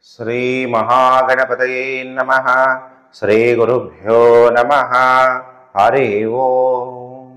ಶ್ರೀ ಮಹಾಗಣಪತಯೇ ನಮಃ ಶ್ರೀ ಗುರುಭ್ಯೋ ನಮಃ ಹರಿ ಓಂ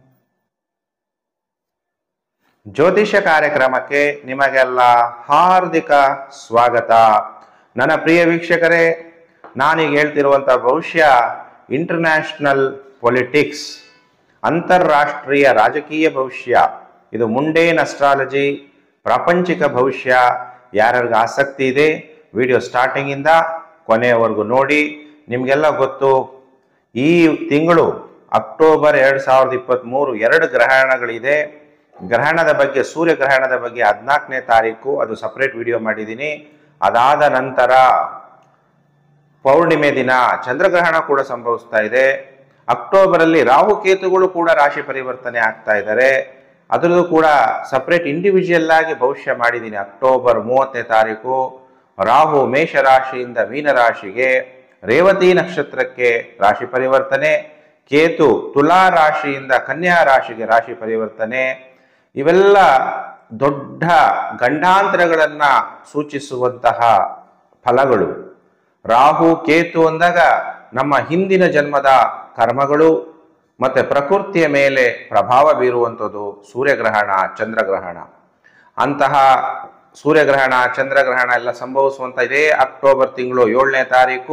ಜ್ಯೋತಿಷ್ಯ ಕಾರ್ಯಕ್ರಮಕ್ಕೆ ನಿಮಗೆಲ್ಲ ಹಾರ್ದಿಕ ಸ್ವಾಗತ ನನ್ನ ಪ್ರಿಯ ವೀಕ್ಷಕರೇ ನಾನೀಗ ಹೇಳ್ತಿರುವಂಥ ಭವಿಷ್ಯ ಇಂಟರ್ನ್ಯಾಷನಲ್ ಪೊಲಿಟಿಕ್ಸ್ ಅಂತಾರಾಷ್ಟ್ರೀಯ ರಾಜಕೀಯ ಭವಿಷ್ಯ ಇದು ಮುಂಡೇನ್ ಅಸ್ಟ್ರಾಲಜಿ ಪ್ರಾಪಂಚಿಕ ಭವಿಷ್ಯ ಯಾರ್ಯಾರಿಗೆ ಆಸಕ್ತಿ ಇದೆ ವಿಡಿಯೋ ಸ್ಟಾರ್ಟಿಂಗಿಂದ ಕೊನೆಯವರೆಗೂ ನೋಡಿ ನಿಮಗೆಲ್ಲ ಗೊತ್ತು ಈ ತಿಂಗಳು ಅಕ್ಟೋಬರ್ ಎರಡು ಸಾವಿರದ ಇಪ್ಪತ್ತ್ಮೂರು ಎರಡು ಗ್ರಹಣಗಳಿದೆ ಗ್ರಹಣದ ಬಗ್ಗೆ ಸೂರ್ಯಗ್ರಹಣದ ಬಗ್ಗೆ ಹದಿನಾಲ್ಕನೇ ತಾರೀಕು ಅದು ಸಪ್ರೇಟ್ ವಿಡಿಯೋ ಮಾಡಿದ್ದೀನಿ ಅದಾದ ನಂತರ ಪೌರ್ಣಿಮೆ ದಿನ ಚಂದ್ರಗ್ರಹಣ ಕೂಡ ಸಂಭವಿಸ್ತಾ ಇದೆ ಅಕ್ಟೋಬರಲ್ಲಿ ರಾಹುಕೇತುಗಳು ಕೂಡ ರಾಶಿ ಪರಿವರ್ತನೆ ಆಗ್ತಾ ಇದ್ದಾರೆ ಅದರದ್ದು ಕೂಡ ಸಪ್ರೇಟ್ ಇಂಡಿವಿಜುವಲ್ ಆಗಿ ಭವಿಷ್ಯ ಮಾಡಿದ್ದೀನಿ ಅಕ್ಟೋಬರ್ ಮೂವತ್ತನೇ ತಾರೀಕು ರಾಹು ಮೇಷ ರಾಶಿಯಿಂದ ಮೀನ ರಾಶಿಗೆ ರೇವತಿ ನಕ್ಷತ್ರಕ್ಕೆ ರಾಶಿ ಪರಿವರ್ತನೆ ಕೇತು ತುಲಾ ರಾಶಿಯಿಂದ ಕನ್ಯಾ ರಾಶಿಗೆ ರಾಶಿ ಪರಿವರ್ತನೆ ಇವೆಲ್ಲ ದೊಡ್ಡ ಗಂಡಾಂತರಗಳನ್ನ ಸೂಚಿಸುವಂತಹ ಫಲಗಳು ರಾಹು ಕೇತು ಅಂದಾಗ ನಮ್ಮ ಹಿಂದಿನ ಜನ್ಮದ ಕರ್ಮಗಳು ಮತ್ತೆ ಪ್ರಕೃತಿಯ ಮೇಲೆ ಪ್ರಭಾವ ಬೀರುವಂಥದ್ದು ಸೂರ್ಯಗ್ರಹಣ ಚಂದ್ರಗ್ರಹಣ ಅಂತಹ ಸೂರ್ಯಗ್ರಹಣ ಚಂದ್ರಗ್ರಹಣ ಎಲ್ಲ ಸಂಭವಿಸುವಂತ ಇದೇ ಅಕ್ಟೋಬರ್ ತಿಂಗಳು ಏಳನೇ ತಾರೀಕು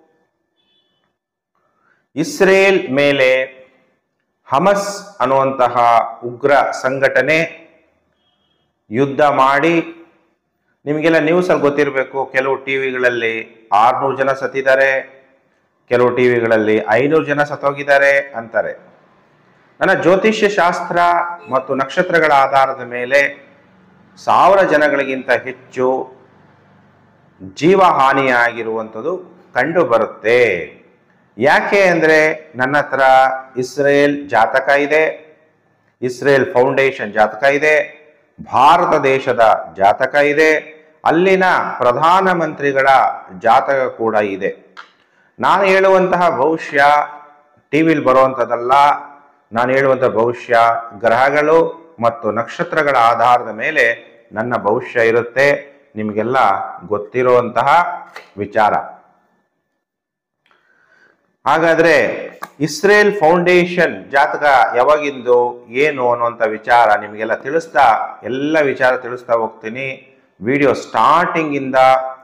ಇಸ್ರೇಲ್ ಮೇಲೆ ಹಮಸ್ ಅನ್ನುವಂತಹ ಉಗ್ರ ಸಂಘಟನೆ ಯುದ್ಧ ಮಾಡಿ ನಿಮಗೆಲ್ಲ ನ್ಯೂಸಲ್ಲಿ ಗೊತ್ತಿರಬೇಕು ಕೆಲವು ಟಿ ವಿಗಳಲ್ಲಿ ಆರ್ನೂರು ಜನ ಸತ್ತಿದ್ದಾರೆ ಕೆಲವು ಟಿ ವಿಗಳಲ್ಲಿ ಐನೂರು ಜನ ಸತ್ತೋಗಿದ್ದಾರೆ ಅಂತಾರೆ ನನ್ನ ಜ್ಯೋತಿಷ್ಯ ಶಾಸ್ತ್ರ ಮತ್ತು ನಕ್ಷತ್ರಗಳ ಆಧಾರದ ಮೇಲೆ ಸಾವಿರ ಜನಗಳಿಗಿಂತ ಹೆಚ್ಚು ಜೀವ ಹಾನಿಯಾಗಿರುವಂಥದ್ದು ಕಂಡು ಬರುತ್ತೆ ಯಾಕೆ ಅಂದರೆ ನನ್ನ ಹತ್ರ ಇಸ್ರೇಲ್ ಜಾತಕ ಇದೆ ಇಸ್ರೇಲ್ ಫೌಂಡೇಶನ್ ಜಾತಕ ಇದೆ ಭಾರತ ದೇಶದ ಜಾತಕ ಇದೆ ಅಲ್ಲಿನ ಪ್ರಧಾನಮಂತ್ರಿಗಳ ಜಾತಕ ಕೂಡ ಇದೆ ನಾನು ಹೇಳುವಂತಹ ಭವಿಷ್ಯ ಟಿ ವಿಲಿ ಬರುವಂಥದ್ದಲ್ಲ ನಾನು ಹೇಳುವಂಥ ಭವಿಷ್ಯ ಗ್ರಹಗಳು ಮತ್ತು ನಕ್ಷತ್ರಗಳ ಆಧಾರದ ಮೇಲೆ ನನ್ನ ಭವಿಷ್ಯ ಇರುತ್ತೆ ನಿಮಗೆಲ್ಲ ಗೊತ್ತಿರುವಂತಹ ವಿಚಾರ ಹಾಗಾದ್ರೆ ಇಸ್ರೇಲ್ ಫೌಂಡೇಶನ್ ಜಾತಕ ಯಾವಾಗಿಂದು ಏನು ಅನ್ನುವಂಥ ವಿಚಾರ ನಿಮಗೆಲ್ಲ ತಿಳಿಸ್ತಾ ಎಲ್ಲ ವಿಚಾರ ತಿಳಿಸ್ತಾ ಹೋಗ್ತೀನಿ ವಿಡಿಯೋ ಸ್ಟಾರ್ಟಿಂಗಿಂದ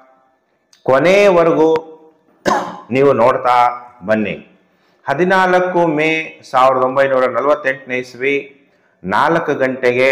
ಕೊನೆಯವರೆಗೂ ನೀವು ನೋಡ್ತಾ ಬನ್ನಿ ಹದಿನಾಲ್ಕು ಮೇ ಸಾವಿರದ ಒಂಬೈನೂರ ನಲವತ್ತೆಂಟನೇ ಇಸ್ವಿ ನಾಲ್ಕು ಗಂಟೆಗೆ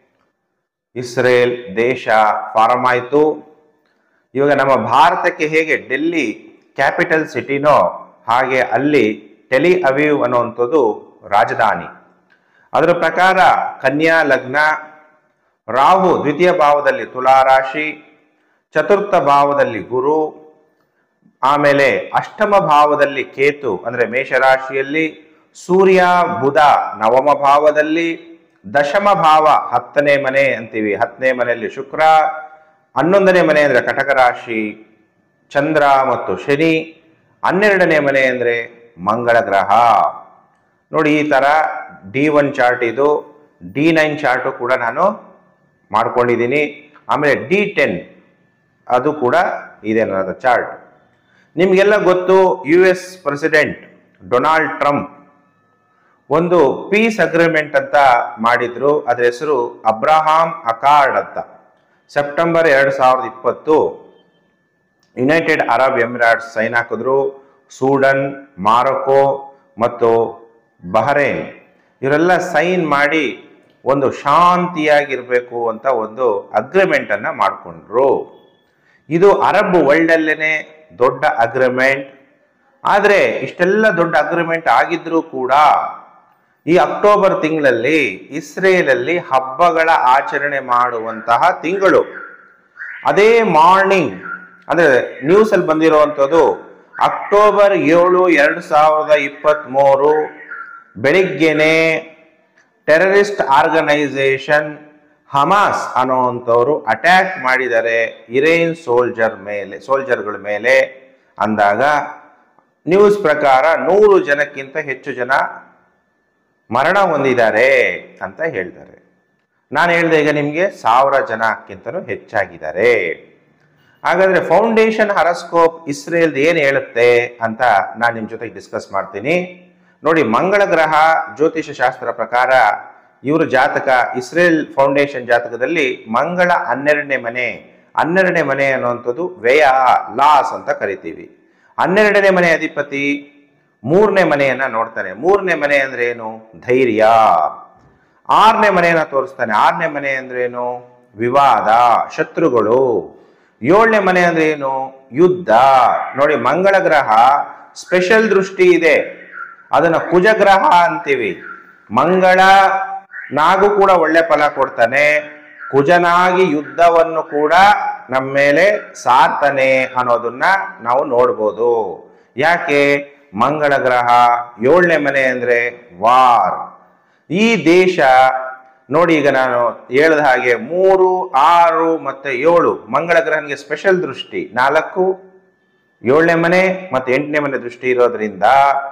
ಇಸ್ರೇಲ್ ದೇಶ ಫಾರಮ್ ಆಯಿತು ಇವಾಗ ನಮ್ಮ ಭಾರತಕ್ಕೆ ಹೇಗೆ ಡೆಲ್ಲಿ ಕ್ಯಾಪಿಟಲ್ ಸಿಟಿನೋ ಹಾಗೆ ಅಲ್ಲಿ ಟೆಲಿ ಅವೀವ್ ಅನ್ನುವಂಥದ್ದು ರಾಜಧಾನಿ ಅದರ ಪ್ರಕಾರ ಕನ್ಯಾ ಲಗ್ನ ರಾಹು ದ್ವಿತೀಯ ಭಾವದಲ್ಲಿ ತುಲಾ ರಾಶಿ ಚತುರ್ಥ ಭಾವದಲ್ಲಿ ಗುರು ಆಮೇಲೆ ಅಷ್ಟಮ ಭಾವದಲ್ಲಿ ಕೇತು ಅಂದ್ರೆ ಮೇಷರಾಶಿಯಲ್ಲಿ ಸೂರ್ಯ ಬುಧ ನವಮ ಭಾವದಲ್ಲಿ ದಶಮ ಭಾವ ಹತ್ತನೇ ಮನೆ ಅಂತೀವಿ ಹತ್ತನೇ ಮನೆಯಲ್ಲಿ ಶುಕ್ರ ಹನ್ನೊಂದನೇ ಮನೆ ಅಂದ್ರೆ ಕಟಕ ರಾಶಿ ಚಂದ್ರ ಮತ್ತು ಶನಿ ಹನ್ನೆರಡನೇ ಮನೆ ಅಂದ್ರೆ ಮಂಗಳ ಗ್ರಹ ನೋಡಿ ಈ ತರ ಡಿ ಒನ್ ಚಾರ್ಟ್ ಇದು ಡಿ ನೈನ್ ಚಾರ್ಟು ಕೂಡ ನಾನು ಮಾಡ್ಕೊಂಡಿದ್ದೀನಿ ಆಮೇಲೆ ಡಿ ಟೆನ್ ಅದು ಕೂಡ ಇದೆ ನನ್ನ ಚಾರ್ಟ್ ನಿಮಗೆಲ್ಲ ಗೊತ್ತು U S president Donald Trump ಒಂದು ಪೀಸ್ ಅಗ್ರಿಮೆಂಟ್ ಅಂತ ಮಾಡಿದ್ರು ಅದರ ಹೆಸರು ಅಬ್ರಹಾಂ ಅಕಾರ್ಡ್ ಅಂತ ಸೆಪ್ಟೆಂಬರ್ ಎರಡು ಸಾವಿರದ ಇಪ್ಪತ್ತು ಯುನೈಟೆಡ್ ಅರಬ್ ಎಮಿರೇಟ್ಸ್ ಸೈನ್ ಹಾಕಿದ್ರು ಸೂಡನ್ ಮಾರೊಕೋ ಮತ್ತು ಬಹರೇನ್ ಇವರೆಲ್ಲ ಸೈನ್ ಮಾಡಿ ಒಂದು ಶಾಂತಿಯಾಗಿರ್ಬೇಕು ಅಂತ ಒಂದು ಅಗ್ರಿಮೆಂಟ್ ಅನ್ನ ಮಾಡಿಕೊಂಡ್ರು ಇದು ಅರಬ್ ವರ್ಲ್ಡ್ ಅಲ್ಲೇನೆ ದೊಡ್ಡ ಅಗ್ರಿಮೆಂಟ್ ಆದರೆ ಇಷ್ಟೆಲ್ಲ ದೊಡ್ಡ ಅಗ್ರಿಮೆಂಟ್ ಆಗಿದ್ರೂ ಕೂಡ ಈ ಅಕ್ಟೋಬರ್ ತಿಂಗಳಲ್ಲಿ ಇಸ್ರೇಲಲ್ಲಿ ಹಬ್ಬಗಳ ಆಚರಣೆ ಮಾಡುವಂತಹ ತಿಂಗಳು ಅದೇ ಮಾರ್ನಿಂಗ್ ಅಂದ್ರೆ ನ್ಯೂಸ್ ಅಲ್ಲಿ ಬಂದಿರುವಂಥದ್ದು ಅಕ್ಟೋಬರ್ ಏಳು ಎರಡು ಸಾವಿರದ ಇಪ್ಪತ್ತ್ ಮೂರು ಬೆಳಿಗ್ಗೆನೆ ಟೆರರಿಸ್ಟ್ ಆರ್ಗನೈಸೇಷನ್ ಹಮಾಸ್ ಅನ್ನೋವಂಥವ್ರು ಅಟ್ಯಾಕ್ ಮಾಡಿದ್ದಾರೆ ಇರೇನ್ ಸೋಲ್ಜರ್ ಮೇಲೆ ಸೋಲ್ಜರ್ಗಳ ಮೇಲೆ ಅಂದಾಗ ನ್ಯೂಸ್ ಪ್ರಕಾರ ನೂರು ಜನಕ್ಕಿಂತ ಹೆಚ್ಚು ಜನ ಮರಣ ಹೊಂದಿದ್ದಾರೆ ಅಂತ ಹೇಳ್ತಾರೆ ನಾನು ಹೇಳಿದೆ ಈಗ ನಿಮಗೆ ಸಾವಿರ ಜನಕ್ಕಿಂತಲೂ ಹೆಚ್ಚಾಗಿದ್ದಾರೆ ಹಾಗಾದ್ರೆ ಫೌಂಡೇಶನ್ ಹರಸ್ಕೋಪ್ ಇಸ್ರೇಲ್ ಏನು ಹೇಳುತ್ತೆ ಅಂತ ನಾನು ನಿಮ್ಮ ಜೊತೆಗೆ ಡಿಸ್ಕಸ್ ಮಾಡ್ತೀನಿ ನೋಡಿ ಮಂಗಳ ಗ್ರಹ ಜ್ಯೋತಿಷ ಶಾಸ್ತ್ರ ಪ್ರಕಾರ ಇವರು ಜಾತಕ ಇಸ್ರೇಲ್ ಫೌಂಡೇಶನ್ ಜಾತಕದಲ್ಲಿ ಮಂಗಳ ಹನ್ನೆರಡನೇ ಮನೆ ಹನ್ನೆರಡನೇ ಮನೆ ಅನ್ನುವಂಥದ್ದು ವ್ಯಯ ಲಾಸ್ ಅಂತ ಕರಿತೀವಿ ಹನ್ನೆರಡನೇ ಮನೆ ಅಧಿಪತಿ ಮೂರನೇ ಮನೆಯನ್ನ ನೋಡ್ತಾನೆ ಮೂರನೇ ಮನೆ ಅಂದ್ರೆ ಏನು ಧೈರ್ಯ ಆರನೇ ಮನೆಯನ್ನ ತೋರಿಸ್ತಾನೆ ಆರನೇ ಮನೆ ಅಂದ್ರೆ ಏನು ವಿವಾದ ಶತ್ರುಗಳು ಏಳನೇ ಮನೆ ಅಂದ್ರೆ ಏನು ಯುದ್ಧ ನೋಡಿ ಮಂಗಳ ಗ್ರಹ ಸ್ಪೆಷಲ್ ದೃಷ್ಟಿ ಇದೆ ಅದನ್ನ ಕುಜಗ್ರಹ ಅಂತೀವಿ ಮಂಗಳ ನಾಗೂ ಕೂಡ ಒಳ್ಳೆ ಫಲ ಕೊಡ್ತಾನೆ ಕುಜನಾಗಿ ಯುದ್ಧವನ್ನು ಕೂಡ ನಮ್ಮ ಮೇಲೆ ಸಾರ್ತಾನೆ ಅನ್ನೋದನ್ನ ನಾವು ನೋಡ್ಬೋದು ಯಾಕೆ ಮಂಗಳ ಗ್ರಹ ಏಳನೇ ಮನೆ ಅಂದ್ರೆ ವಾರ್ ಈ ದೇಶ ನೋಡಿ ಈಗ ನಾನು ಹೇಳಿದ ಹಾಗೆ ಮೂರು ಆರು ಮತ್ತೆ ಏಳು ಮಂಗಳ ಗ್ರಹನಿಗೆ ಸ್ಪೆಷಲ್ ದೃಷ್ಟಿ ನಾಲ್ಕು ಏಳನೇ ಮನೆ ಮತ್ತೆ ಎಂಟನೇ ಮನೆ ದೃಷ್ಟಿ ಇರೋದ್ರಿಂದ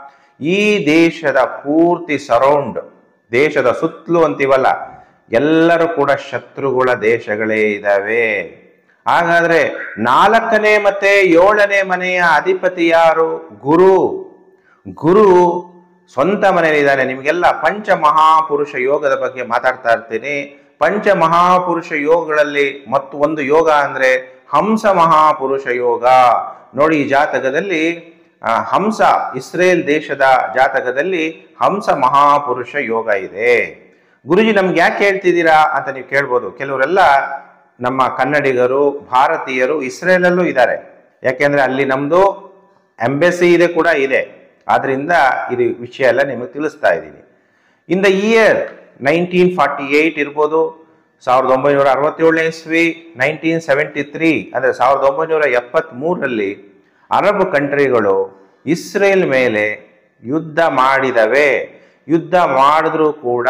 ಈ ದೇಶದ ಪೂರ್ತಿ ಸರೌಂಡ್ ದೇಶದ ಸುತ್ತಲೂ ಅಂತೀವಲ್ಲ ಎಲ್ಲರೂ ಕೂಡ ಶತ್ರುಗಳ ದೇಶಗಳೇ ಇದ್ದಾವೆ ಹಾಗಾದ್ರೆ ನಾಲ್ಕನೇ ಮತ್ತೆ ಏಳನೇ ಮನೆಯ ಅಧಿಪತಿ ಯಾರು ಗುರು ಗುರು ಸ್ವಂತ ಮನೆಯಲ್ಲಿದ್ದಾನೆ ನಿಮಗೆಲ್ಲ ಪಂಚ ಮಹಾಪುರುಷ ಯೋಗದ ಬಗ್ಗೆ ಮಾತಾಡ್ತಾ ಇರ್ತೀನಿ ಪಂಚ ಮಹಾಪುರುಷ ಯೋಗಗಳಲ್ಲಿ ಮತ್ತು ಒಂದು ಯೋಗ ಅಂದ್ರೆ ಹಂಸ ಮಹಾಪುರುಷ ಯೋಗ ನೋಡಿ ಈ ಜಾತಕದಲ್ಲಿ ಆ, ಹಂಸ ಇಸ್ರೇಲ್ ದೇಶದ ಜಾತಕದಲ್ಲಿ ಹಂಸ ಮಹಾಪುರುಷ ಯೋಗ ಇದೆ ಗುರುಜಿ ನಮ್ಗೆ ಯಾಕೆ ಹೇಳ್ತಿದ್ದೀರಾ ಅಂತ ನೀವು ಕೇಳ್ಬೋದು ಕೆಲವರೆಲ್ಲ ನಮ್ಮ ಕನ್ನಡಿಗರು ಭಾರತೀಯರು ಇಸ್ರೇಲಲ್ಲೂ ಇದ್ದಾರೆ ಯಾಕೆಂದ್ರೆ ಅಲ್ಲಿ ನಮ್ದು ಎಂಬೆಸಿ ಇದೆ ಕೂಡ ಇದೆ ಆದ್ರಿಂದ ಇದು ವಿಷಯ ಎಲ್ಲ ನಿಮಗೆ ತಿಳಿಸ್ತಾ ಇದ್ದೀನಿ in the year nineteen forty eight ಇರ್ಬೋದು ಸಾವಿರದ ಒಂಬೈನೂರ ಅರವತ್ತೇಳನೇ ಇಸ್ವಿ ನೈನ್ಟೀನ್ ಸೆವೆಂಟಿ ತ್ರೀ ಅಂದರೆ ಸಾವಿರದ ಒಂಬೈನೂರ ಎಪ್ಪತ್ತ್ಮೂರರಲ್ಲಿ ಅರಬ್ ಕಂಟ್ರಿಗಳು ಇಸ್ರೇಲ್ ಮೇಲೆ ಯುದ್ಧ ಮಾಡಿದವೆ ಯುದ್ಧ ಮಾಡಿದ್ರೂ ಕೂಡ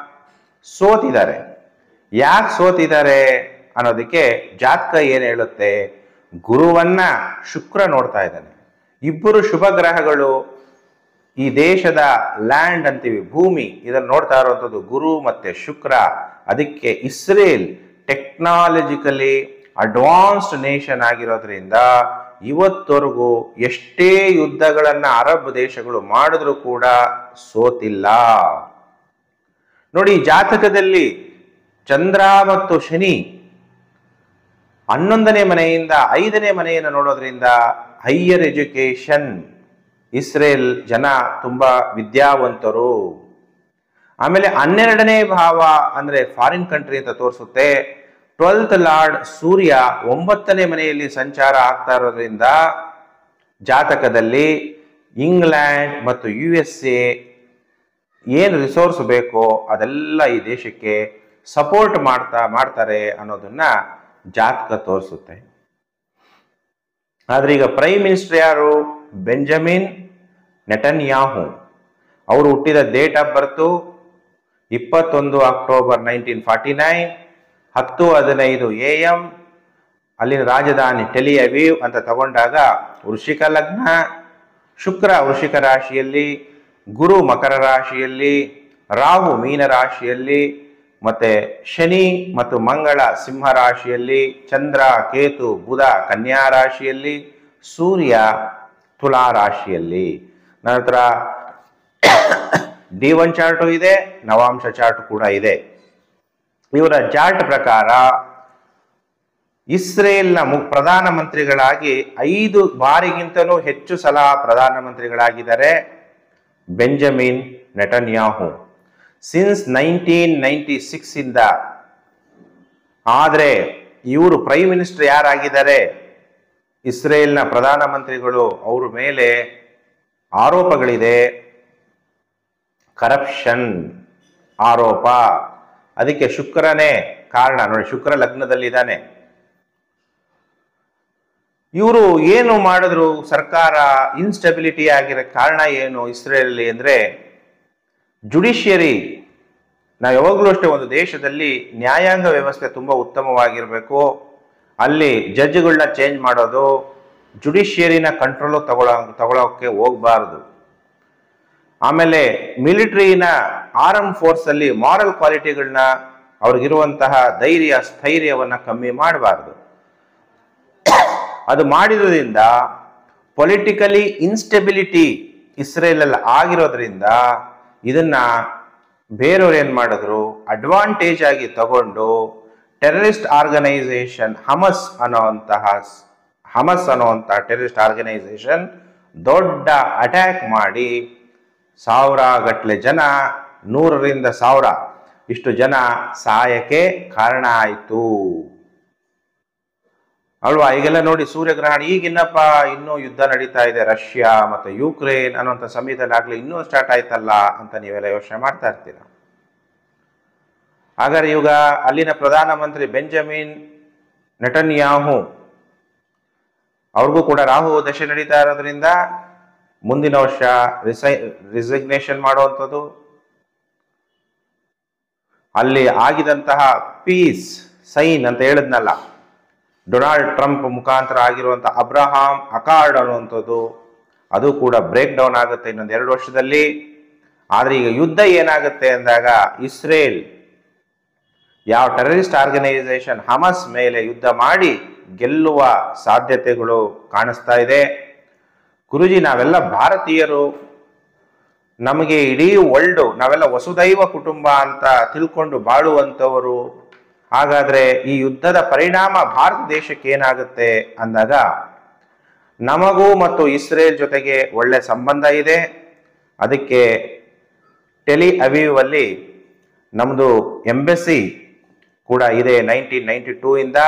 ಸೋತಿದ್ದಾರೆ ಯಾಕೆ ಸೋತಿದ್ದಾರೆ ಅನ್ನೋದಕ್ಕೆ ಜಾತಕ ಏನು ಹೇಳುತ್ತೆ ಗುರುವನ್ನ ಶುಕ್ರ ನೋಡ್ತಾ ಇದ್ದಾನೆ ಇಬ್ಬರು ಶುಭ ಗ್ರಹಗಳು ಈ ದೇಶದ ಲ್ಯಾಂಡ್ ಅಂತೀವಿ ಭೂಮಿ ಇದನ್ನು ನೋಡ್ತಾ ಇರುವಂಥದ್ದು ಗುರು ಮತ್ತೆ ಶುಕ್ರ ಅದಕ್ಕೆ ಇಸ್ರೇಲ್ ಟೆಕ್ನಾಲಜಿಕಲಿ ಅಡ್ವಾನ್ಸ್ಡ್ ನೇಷನ್ ಆಗಿರೋದ್ರಿಂದ ಇವತ್ತವರೆಗೂ ಎಷ್ಟೇ ಯುದ್ಧಗಳನ್ನ ಅರಬ್ ದೇಶಗಳು ಮಾಡಿದ್ರೂ ಕೂಡ ಸೋತಿಲ್ಲ ನೋಡಿ ಈ ಜಾತಕದಲ್ಲಿ ಚಂದ್ರ ಮತ್ತು ಶನಿ ಹನ್ನೊಂದನೇ ಮನೆಯಿಂದ ಐದನೇ ಮನೆಯನ್ನು ನೋಡೋದ್ರಿಂದ ಹೈಯರ್ ಎಜುಕೇಶನ್ ಇಸ್ರೇಲ್ ಜನ ತುಂಬಾ ವಿದ್ಯಾವಂತರು ಆಮೇಲೆ ಹನ್ನೆರಡನೇ ಭಾವ ಅಂದ್ರೆ ಫಾರಿನ್ ಕಂಟ್ರಿ ಅಂತ ತೋರಿಸುತ್ತೆ ಟ್ವೆಲ್ತ್ ಲಾರ್ಡ್ ಸೂರ್ಯ ಒಂಬತ್ತನೇ ಮನೆಯಲ್ಲಿ ಸಂಚಾರ ಆಗ್ತಾ ಇರೋದ್ರಿಂದ ಜಾತಕದಲ್ಲಿ ಇಂಗ್ಲೆಂಡ್ ಮತ್ತು ಯು ಎಸ್ ಎ ಏನು ರಿಸೋರ್ಸ್ ಬೇಕೋ ಅದೆಲ್ಲ ಈ ದೇಶಕ್ಕೆ ಸಪೋರ್ಟ್ ಮಾಡ್ತಾ ಮಾಡ್ತಾರೆ ಅನ್ನೋದನ್ನ ಜಾತಕ ತೋರಿಸುತ್ತೆ ಆದ್ರೆ ಈಗ ಪ್ರೈಮ್ ಮಿನಿಸ್ಟರ್ ಯಾರು ಬೆಂಜಮಿನ್ ನೆಟನ್ಯಾಹು ಅವರು ಹುಟ್ಟಿದ ಡೇಟ್ ಆಫ್ ಬರ್ತು ಇಪ್ಪತ್ತೊಂದು ಅಕ್ಟೋಬರ್ ನೈನ್ಟೀನ್ ಫಾರ್ಟಿ ನೈನ್ ಹತ್ತು ಹದಿನೈದು ಎ ಎಂ ಅಲ್ಲಿನ ರಾಜಧಾನಿ ಟೆಲಿಯವೀವ್ ಅಂತ ತಗೊಂಡಾಗ ವೃಷಿಕ ಲಗ್ನ ಶುಕ್ರ ವೃಷಿಕ ರಾಶಿಯಲ್ಲಿ ಗುರು ಮಕರ ರಾಶಿಯಲ್ಲಿ ರಾಹು ಮೀನ ರಾಶಿಯಲ್ಲಿ ಮತ್ತೆ ಶನಿ ಮತ್ತು ಮಂಗಳ ಸಿಂಹ ರಾಶಿಯಲ್ಲಿ ಚಂದ್ರ ಕೇತು ಬುಧ ಕನ್ಯಾ ರಾಶಿಯಲ್ಲಿ ಸೂರ್ಯ ತುಲಾ ರಾಶಿಯಲ್ಲಿ ನಂತರ ಡಿ ಒನ್ ಚಾರ್ಟು ಇದೆ ನವಾಂಶ ಚಾರ್ಟ್ ಕೂಡ ಇದೆ ಇವರ ಚಾರ್ಟ್ ಪ್ರಕಾರ ಇಸ್ರೇಲ್ನ ಮು ಪ್ರಧಾನಮಂತ್ರಿಗಳಾಗಿ ಐದು ಬಾರಿಗಿಂತಲೂ ಹೆಚ್ಚು ಸಲ ಪ್ರಧಾನಮಂತ್ರಿಗಳಾಗಿದ್ದಾರೆ Benjamin Netanyahu since nineteen ninety six ಇಂದ ಆದರೆ ಇವರು ಪ್ರೈಮ್ ಮಿನಿಸ್ಟರ್ ಯಾರಾಗಿದ್ದಾರೆ ಇಸ್ರೇಲ್ನ ಪ್ರಧಾನಮಂತ್ರಿಗಳು ಅವ್ರ ಮೇಲೆ ಆರೋಪಗಳಿದೆ ಕರಪ್ಷನ್ ಆರೋಪ ಅದಕ್ಕೆ ಶುಕ್ರನೇ ಕಾರಣ ನೋಡಿ ಶುಕ್ರ ಲಗ್ನದಲ್ಲಿದ್ದಾನೆ ಇವರು ಏನು ಮಾಡಿದ್ರು ಸರ್ಕಾರ ಇನ್ಸ್ಟೆಬಿಲಿಟಿ ಆಗಿರೋ ಕಾರಣ ಏನು ಇಸ್ರೇಲಲ್ಲಿ ಅಂದ್ರೆ ಜುಡಿಷಿಯರಿ ನಾವು ಯಾವಾಗಲೂ ಅಷ್ಟೇ ಒಂದು ದೇಶದಲ್ಲಿ ನ್ಯಾಯಾಂಗ ವ್ಯವಸ್ಥೆ ತುಂಬ ಉತ್ತಮವಾಗಿರಬೇಕು ಅಲ್ಲಿ ಜಡ್ಜ್ಗಳನ್ನ ಚೇಂಜ್ ಮಾಡೋದು ಜುಡಿಷಿಯರಿನ ಕಂಟ್ರೋಲು ತಗೊಳ್ಳೋ ತಗೊಳ್ಳೋಕ್ಕೆ ಹೋಗಬಾರ್ದು ಆಮೇಲೆ ಮಿಲಿಟರಿನ ಆರ್ಮ್ ಫೋರ್ಸ್ ಅಲ್ಲಿ ಮಾರಲ್ ಕ್ವಾಲಿಟಿಗಳನ್ನ ಅವ್ರಿಗಿರುವಂತಹ ಧೈರ್ಯ ಸ್ಥೈರ್ಯವನ್ನ ಕಮ್ಮಿ ಮಾಡಬಾರ್ದು ಅದು ಮಾಡಿದ್ರಿಂದ ಪೊಲಿಟಿಕಲಿ ಇನ್ಸ್ಟೆಬಿಲಿಟಿ ಇಸ್ರೇಲಲ್ಲಿ ಆಗಿರೋದ್ರಿಂದ ಇದನ್ನ ಬೇರೆಯವ್ರು ಏನು ಮಾಡಿದ್ರು ಅಡ್ವಾಂಟೇಜ್ ಆಗಿ ತಗೊಂಡು ಟೆರರಿಸ್ಟ್ ಆರ್ಗನೈಸೇಷನ್ ಹಮಸ್ ಅನ್ನೋಂತಹ ಹಮಸ್ ಅನ್ನುವಂಥ ಟೆರರಿಸ್ಟ್ ಆರ್ಗನೈಸೇಷನ್ ದೊಡ್ಡ ಅಟ್ಯಾಕ್ ಮಾಡಿ ಸಾವಿರ ಗಟ್ಟಲೆ ಜನ ನೂರರಿಂದ ಸಾವಿರ ಇಷ್ಟು ಜನ ಸಾಯಕ್ಕೆ ಕಾರಣ ಆಯಿತು ಅಲ್ವಾ ಈಗೆಲ್ಲ ನೋಡಿ ಸೂರ್ಯಗ್ರಹಣ ಈಗಿನ್ನಪ್ಪ ಇನ್ನೂ ಯುದ್ಧ ನಡೀತಾ ಇದೆ ರಷ್ಯಾ ಮತ್ತು ಯುಕ್ರೇನ್ ಅನ್ನುವಂಥ ಸಮಯದಲ್ಲಿ ಆಗಲಿ ಇನ್ನೂ ಸ್ಟಾರ್ಟ್ ಆಯ್ತಲ್ಲ ಅಂತ ನೀವೆಲ್ಲ ಯೋಚನೆ ಮಾಡ್ತಾ ಇರ್ತೀರ ಹಾಗಾದ್ರೆ ಇವಾಗ ಅಲ್ಲಿನ ಪ್ರಧಾನಮಂತ್ರಿ ಬೆಂಜಮಿನ್ ನೆಟನ್ಯಾಹು ಅವ್ರಿಗೂ ಕೂಡ ರಾಹು ದಶೆ ನಡೀತಾ ಇರೋದ್ರಿಂದ ಮುಂದಿನ ವರ್ಷ ರಿಸೈ ರಿಸಿಗ್ನೇಷನ್ ಮಾಡುವಂಥದ್ದು ಅಲ್ಲಿ ಆಗಿದಂತಹ ಪೀಸ್ ಸೈನ್ ಅಂತ ಹೇಳಿದ್ನಲ್ಲ ಡೊನಾಲ್ಡ್ ಟ್ರಂಪ್ ಮುಖಾಂತರ ಆಗಿರುವಂಥ ಅಬ್ರಹಾಂ ಅಕಾರ್ಡ್ ಅನ್ನುವಂಥದ್ದು ಅದು ಕೂಡ ಬ್ರೇಕ್ ಡೌನ್ ಆಗುತ್ತೆ ಇನ್ನೊಂದು ಎರಡು ವರ್ಷದಲ್ಲಿ ಆದರೆ ಈಗ ಯುದ್ಧ ಏನಾಗುತ್ತೆ ಅಂದಾಗ ಇಸ್ರೇಲ್ ಯಾವ ಟೆರರಿಸ್ಟ್ ಆರ್ಗನೈಸೇಷನ್ ಹಮಸ್ ಮೇಲೆ ಯುದ್ಧ ಮಾಡಿ ಗೆಲ್ಲುವ ಸಾಧ್ಯತೆಗಳು ಕಾಣಿಸ್ತಾ ಇದೆ ಗುರುಜಿ ನಾವೆಲ್ಲ ಭಾರತೀಯರು ನಮಗೆ ಇಡೀ ವರ್ಲ್ಡು ನಾವೆಲ್ಲ ವಸುದೈವ ಕುಟುಂಬ ಅಂತ ತಿಳ್ಕೊಂಡು ಬಾಳುವಂಥವರು ಹಾಗಾದ್ರೆ ಈ ಯುದ್ಧದ ಪರಿಣಾಮ ಭಾರತ ದೇಶಕ್ಕೆ ಏನಾಗುತ್ತೆ ಅಂದಾಗ ನಮಗೂ ಮತ್ತು ಇಸ್ರೇಲ್ ಜೊತೆಗೆ ಒಳ್ಳೆ ಸಂಬಂಧ ಇದೆ ಅದಕ್ಕೆ ಟೆಲಿ ಅವೀವ್ ಅಲ್ಲಿ ನಮ್ಮದು ಎಂಬೆಸಿ ಕೂಡ ಇದೆ ನೈನ್ಟೀನ್ ನೈಂಟಿ ಟೂ ಇಂದ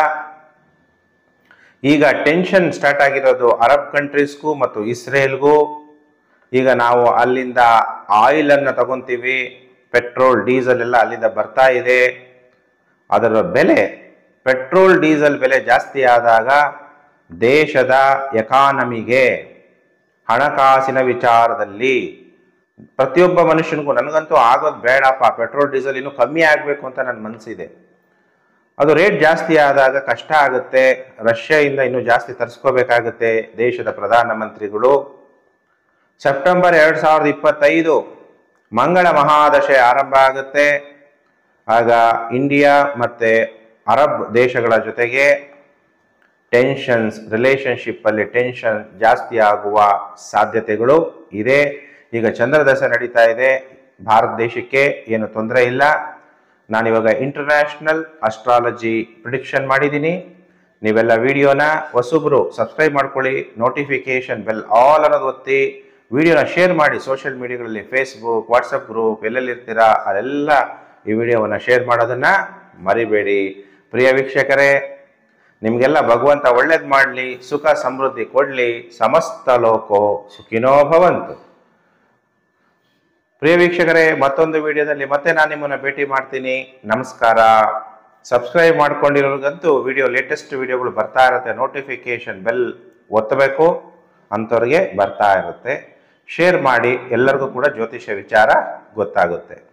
ಈಗ ಟೆನ್ಷನ್ ಸ್ಟಾರ್ಟ್ ಆಗಿರೋದು ಅರಬ್ ಕಂಟ್ರೀಸ್ಗೂ ಮತ್ತು ಇಸ್ರೇಲ್ಗೂ ಈಗ ನಾವು ಅಲ್ಲಿಂದ ಆಯಿಲ್ ಅನ್ನು ತಗೊಂತೀವಿ ಪೆಟ್ರೋಲ್ ಡೀಸೆಲ್ ಎಲ್ಲ ಅಲ್ಲಿಂದ ಬರ್ತಾ ಇದೆ ಅದರ ಬೆಲೆ ಪೆಟ್ರೋಲ್ ಡೀಸೆಲ್ ಬೆಲೆ ಜಾಸ್ತಿ ಆದಾಗ ದೇಶದ ಎಕಾನಮಿಗೆ ಹಣಕಾಸಿನ ವಿಚಾರದಲ್ಲಿ ಪ್ರತಿಯೊಬ್ಬ ಮನುಷ್ಯನಿಗೂ ನನಗಂತೂ ಆಗೋದು ಬೇಡಪ್ಪ ಪೆಟ್ರೋಲ್ ಡೀಸೆಲ್ ಇನ್ನೂ ಕಮ್ಮಿ ಆಗಬೇಕು ಅಂತ ನನ್ನ ಮನಸ್ಸಿದೆ ಅದು ರೇಟ್ ಜಾಸ್ತಿ ಆದಾಗ ಕಷ್ಟ ಆಗುತ್ತೆ ರಷ್ಯಾದಿಂದ ಇನ್ನೂ ಜಾಸ್ತಿ ತರಿಸ್ಕೋಬೇಕಾಗುತ್ತೆ ದೇಶದ ಪ್ರಧಾನಮಂತ್ರಿಗಳು ಸೆಪ್ಟೆಂಬರ್ ಎರಡು ಸಾವಿರದ ಇಪ್ಪತ್ತೈದು ಮಂಗಳ ಮಹಾದಶೆ ಆರಂಭ ಆಗುತ್ತೆ ಆಗ ಇಂಡಿಯಾ ಮತ್ತು ಅರಬ್ ದೇಶಗಳ ಜೊತೆಗೆ ಟೆನ್ಷನ್ಸ್ ರಿಲೇಶನ್ಶಿಪ್ ಅಲ್ಲಿ ಟೆನ್ಷನ್ ಜಾಸ್ತಿ ಆಗುವ ಸಾಧ್ಯತೆಗಳು ಇದೆ ಈಗ ಚಂದ್ರದಶ ನಡೀತಾ ಇದೆ ಭಾರತ ದೇಶಕ್ಕೆ ಏನು ತೊಂದರೆ ಇಲ್ಲ ನಾನಿವಾಗ ಇಂಟರ್ನ್ಯಾಷನಲ್ ಅಸ್ಟ್ರಾಲಜಿ ಪ್ರಿಡಿಕ್ಷನ್ ಮಾಡಿದ್ದೀನಿ ನೀವೆಲ್ಲ ವಿಡಿಯೋನ ಹೊಸಬ್ರು ಸಬ್ಸ್ಕ್ರೈಬ್ ಮಾಡ್ಕೊಳ್ಳಿ ನೋಟಿಫಿಕೇಶನ್ ಬೆಲ್ ಆಲ್ ಅನ್ನೋದು ಒತ್ತಿ ವಿಡಿಯೋನ ಶೇರ್ ಮಾಡಿ ಸೋಷಿಯಲ್ ಮೀಡಿಯಾಗಳಲ್ಲಿ ಫೇಸ್ಬುಕ್ ವಾಟ್ಸಪ್ ಗ್ರೂಪ್ ಎಲ್ಲೆಲ್ಲಿ ಇರ್ತೀರಾ ಅಲ್ಲೆಲ್ಲ ಈ ವಿಡಿಯೋವನ್ನು ಶೇರ್ ಮಾಡೋದನ್ನ ಮರಿಬೇಡಿ ಪ್ರಿಯ ವೀಕ್ಷಕರೇ ನಿಮಗೆಲ್ಲ ಭಗವಂತ ಒಳ್ಳೇದು ಮಾಡಲಿ ಸುಖ ಸಮೃದ್ಧಿ ಕೊಡಲಿ ಸಮಸ್ತ ಲೋಕೋ ಸುಖಿನೋ ಭವಂತು ಪ್ರಿಯ ವೀಕ್ಷಕರೇ ಮತ್ತೊಂದು ವಿಡಿಯೋದಲ್ಲಿ ಮತ್ತೆ ನಾನು ನಿಮ್ಮನ್ನು ಭೇಟಿ ಮಾಡ್ತೀನಿ ನಮಸ್ಕಾರ ಸಬ್ಸ್ಕ್ರೈಬ್ ಮಾಡ್ಕೊಂಡಿರೋರಿಗಂತೂ ವಿಡಿಯೋ ಲೇಟೆಸ್ಟ್ ವಿಡಿಯೋಗಳು ಬರ್ತಾ ಇರುತ್ತೆ ನೋಟಿಫಿಕೇಶನ್ ಬೆಲ್ ಒತ್ತಬೇಕು ಅಂಥವ್ರಿಗೆ ಬರ್ತಾ ಇರುತ್ತೆ ಶೇರ್ ಮಾಡಿ ಎಲ್ಲರಿಗೂ ಕೂಡ ಜ್ಯೋತಿಷ್ಯ ವಿಚಾರ ಗೊತ್ತಾಗುತ್ತೆ